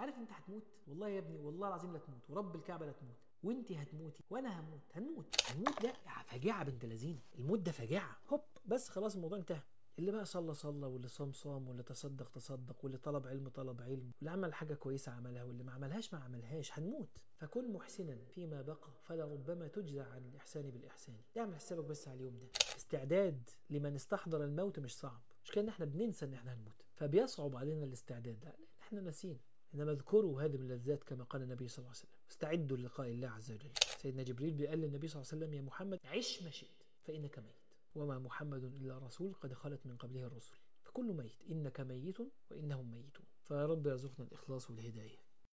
عارف انت هتموت والله يا ابني والله العظيم لا تموت ورب الكعبه لا تموت وانت هتموتي وانا هموت هنموت هنموت ده فجيعه بنت لذينه الموت ده فجيعه هوب بس خلاص الموضوع انتهى اللي بقى صلى صلى واللي صام صام واللي تصدق تصدق واللي طلب علم طلب علم واللي عمل حاجة كويسة عملها واللي ما عملهاش ما عملهاش هنموت فكن محسنا فيما بقى فلربما تجزى عن الإحسان بالإحسان اعمل حسابك بس على اليوم ده استعداد لمن استحضر الموت مش صعب مش كان احنا بننسى ان احنا هنموت فبيصعب علينا الاستعداد لا لان احنا ناسيين انما اذكروا هذه اللذات كما قال النبي صلى الله عليه وسلم استعدوا للقاء الله عز وجل سيدنا جبريل قال للنبي صلى الله عليه وسلم يا محمد عش ما شئت فانك ميت وما محمد إلا رسول قد خلت من قبله الرسل فكل ميت إنك ميت وإنهم ميتون فيا رب يرزقنا الإخلاص والهداية